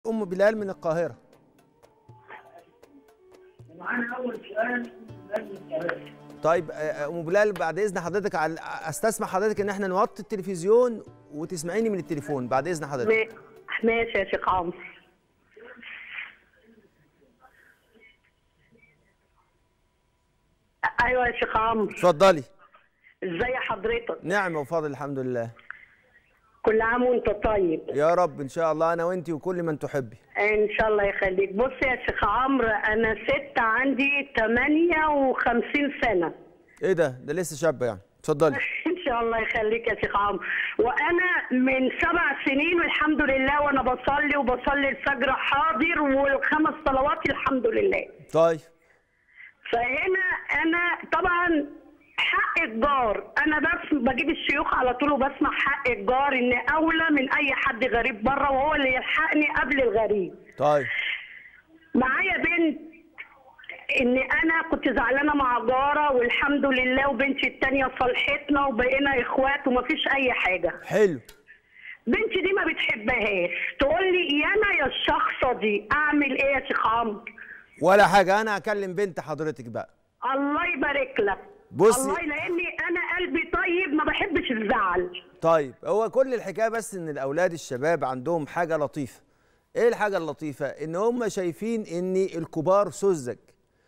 ام بلال من القاهره معانا اول سؤال طيب آه، ام بلال بعد اذن حضرتك على استسمح حضرتك ان احنا نوطي التلفزيون وتسمعيني من التليفون بعد اذن حضرتك ما- ماشي يا شيخ عمرو ايوه يا شيخ عمرو اتفضلي ازي حضرتك نعمه وفضل الحمد لله كل عام وانت طيب يا رب ان شاء الله انا وانتي وكل من تحبي ان شاء الله يخليك بص يا شيخ عمرو انا ست عندي 58 سنه ايه ده ده لسه شابه يعني اتفضلي ان شاء الله يخليك يا شيخ عمرو وانا من سبع سنين والحمد لله وانا بصلي وبصلي الفجر حاضر والخمس صلوات الحمد لله طيب فهنا انا طبعا حق الجار انا بس بجيب الشيوخ على طول وبسمع حق الجار ان اولى من اي حد غريب بره وهو اللي يلحقني قبل الغريب طيب معايا بنت ان انا كنت زعلانه مع جاره والحمد لله وبنتي التانية صلحتنا وبقينا اخوات ومفيش اي حاجه حلو بنتي دي ما بتحبهاش تقول لي يا انا يا الشخصه دي اعمل ايه يا شيخ عمرو ولا حاجه انا هكلم بنت حضرتك بقى الله يبارك لك بصي- الله لاني انا قلبي طيب ما بحبش الزعل طيب هو كل الحكايه بس ان الاولاد الشباب عندهم حاجه لطيفه ايه الحاجه اللطيفه ان هم شايفين ان الكبار سذج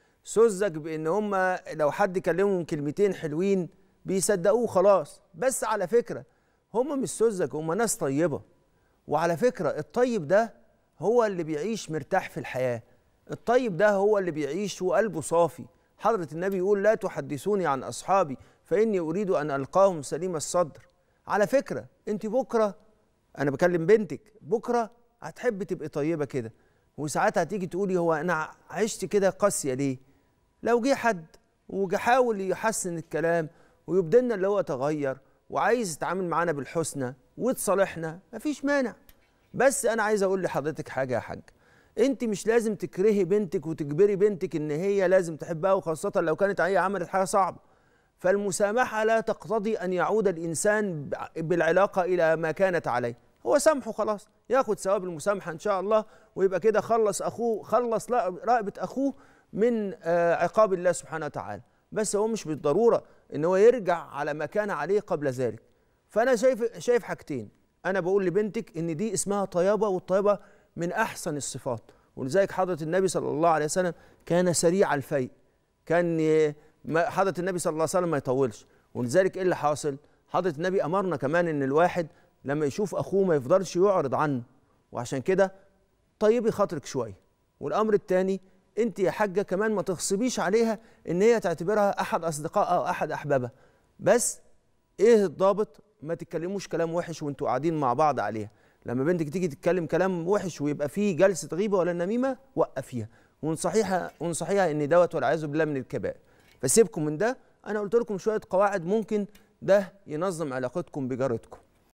سذج بان هم لو حد كلمهم كلمتين حلوين بيصدقوه خلاص بس على فكره هم مش سذج هم ناس طيبه وعلى فكره الطيب ده هو اللي بيعيش مرتاح في الحياه الطيب ده هو اللي بيعيش وقلبه صافي حضرة النبي يقول لا تحدثوني عن أصحابي فإني أريد أن ألقاهم سليم الصدر على فكرة أنت بكرة أنا بكلم بنتك بكرة هتحب تبقي طيبة كده وساعات هتيجي تقولي هو أنا عشت كده قاسية ليه لو جه حد وحاول يحسن الكلام ويبدلنا اللي هو تغير وعايز يتعامل معانا بالحسنى وتصالحنا مفيش مانع بس انا عايز اقول لحضرتك حاجه يا حاج انت مش لازم تكرهي بنتك وتجبري بنتك ان هي لازم تحبها وخاصه لو كانت هي عملت حاجه صعبه فالمسامحه لا تقتضي ان يعود الانسان بالعلاقه الى ما كانت عليه هو سامحه خلاص ياخد ثواب المسامحه ان شاء الله ويبقى كده خلص اخوه خلص رقبه اخوه من آه، عقاب الله سبحانه وتعالى بس هو مش بالضروره ان هو يرجع على ما كان عليه قبل ذلك فانا شايف شايف حاجتين انا بقول لبنتك ان دي اسمها طيبه والطيبه من احسن الصفات ولذلك حضره النبي صلى الله عليه وسلم كان سريع الفيء كان ي- ما- حضره النبي صلى الله عليه وسلم ما يطولش ولذلك ايه اللي حاصل حضره النبي امرنا كمان ان الواحد لما يشوف اخوه ما يفضلش يعرض عنه وعشان كده طيبي خاطرك شويه والامر الثاني انت يا حاجه كمان ما تغصبيش عليها ان هي تعتبرها احد اصدقائها او احد احبابها بس ايه الضابط ما تتكلموش كلام وحش وانتوا قاعدين مع بعض عليها لما بنتك تيجي تتكلم كلام وحش ويبقى فيه جلسه غيبه ولا نميمه وقفيها ونصحيها ونصحيها ان دوت والعياذ بالله من الكبائر فسيبكم من ده انا قلت لكم شويه قواعد ممكن ده ينظم علاقتكم بجارتكم